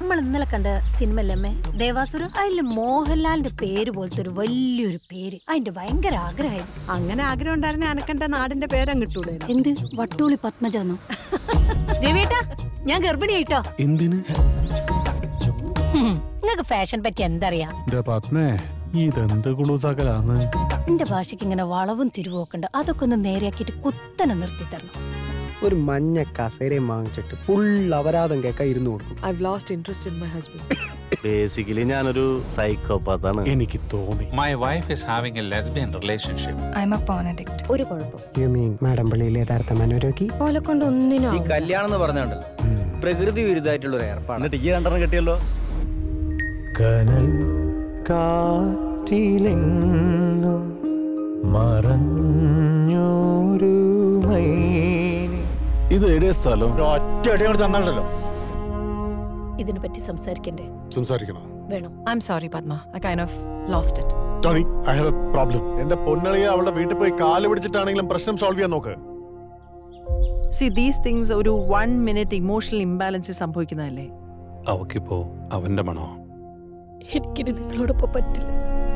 നമ്മൾ ഇന്നലെ കണ്ട സിനിമല്ലമ്മേ ദേവാസുരം അതിൽ മോഹൻലാലിന്റെ പേര് പോലത്തെ ഒരു വലിയൊരു പേര് അതിന്റെ ഭയങ്കര ആഗ്രഹമായിരുന്നു അങ്ങനെ ആഗ്രഹം ഉണ്ടായിരുന്നെ അനക്കെന്റെ നാടിന്റെ പേരം കിട്ടൂടെ എന്ത് വട്ടൂളി പത്മജാന്നോ രവിയേട്ടാ ഞാൻ ഗർഭിണിയായിട്ടോ എന്തിന് നിങ്ങൾക്ക് ഫാഷൻ പറ്റി എന്തറിയാം എന്റെ പത്മേ ഇതെന്ത് കുളൂസാക്കലാന്ന് എന്റെ ഭാഷയ്ക്ക് ഇങ്ങനെ വളവും തിരിവൊക്കെ അതൊക്കെ ഒന്ന് നേരെയാക്കിയിട്ട് കുത്തനെ നിർത്തി തരണം ഒരു മഞ്ഞ കസേരയും വാങ്ങിച്ചിട്ട് ഫുൾ അപരാധം കേൾക്കാൻ ഇരുന്ന് കൊടുക്കും I've lost interest in my husband. Basically ഞാനൊരു സൈക്കോപാത്താണ് എനിക്ക് തോന്നി My wife is having a lesbian relationship. I'm a porn addict. ഒരു കുഴപ്പം യു മീൻ മാഡംപള്ളിയിലെ യഥാർത്ഥ മനോരോഗി ഓലെ കൊണ്ട് ഒന്നിനും ഈ കല്യാണം എന്ന് പറഞ്ഞുണ്ടല്ലോ പ്രകൃതി വിരുദ്ധമായിട്ടുള്ള ഒരു ഏർപ്പാണ് എന്നിട്ട് ഈ രണ്ടെണ്ണം കിട്ടിയല്ലോ കനൽ കാറ്റിലെങ്ങും മറഞ്ഞോരു മൈനെ ഇത് എവിടെയ സ്ഥലം ഒറ്റ അടി കൊണ്ട് തന്നാണല്ലോ ഇതിനെ പറ്റി സംസാരിക്കണ്ടേ സംസാരിക്കണം വേണം I'm sorry, Padma. I kind of lost it. Tony I have a problem എന്റെ പൊന്നളിയെ അവളുടെ വീട്ടിൽ പോയി കാല് പിടിച്ചിട്ടാണെങ്കിലും പ്രശ്നം സോൾവ് ചെയ്യാൻ നോക്ക് സി ദീസ് തിങ്സ് ഒരു വൺ മിനിറ്റ് ഇമോഷണൽ ഇംബാലൻസ് സംഭവിക്കുന്നതല്ലേ അവക്കിപ്പോ അവന്റെ മണോ എനിക്കിനി നിങ്ങളോടൊപ്പം പറ്റില്ല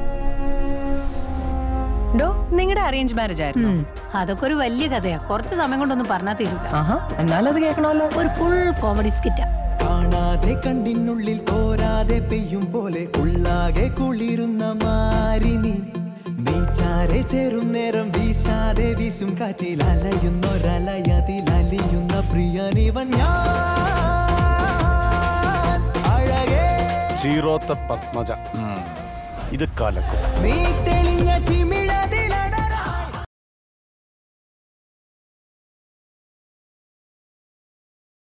ഡോ നിങ്ങളുടെ അറേഞ്ച് മാരേജ് ആയിരുന്നു ഉം, അതൊക്കെ ഒരു വലിയ കഥയാ കുറച്ച് സമയം കൊണ്ടൊന്നും പറഞ്ഞാൽ തീരൂല ആഹാ എന്നാലത് കേൾക്കണമല്ലോ ഒരു ഫുൾ കോമഡി സ്കിറ്റാ കാണാതെ കണ്ണിനുള്ളിൽ തോരാതെ പെയ്യും പോലെ ഉള്ളാകെ കുളിരുന്ന മാരിനി നീച്ചാരെ ചേരും നേരം വീശാതെ വീശും കാറ്റിൽ അലയുന്നൊരലയതിൽ അലിയുന്ന പ്രിയനിവൻ ഞാൻ അഴകേ ചീറോത്ത പത്മജ ഇത് കലക്കും നീ തെളിഞ്ഞ ചിമ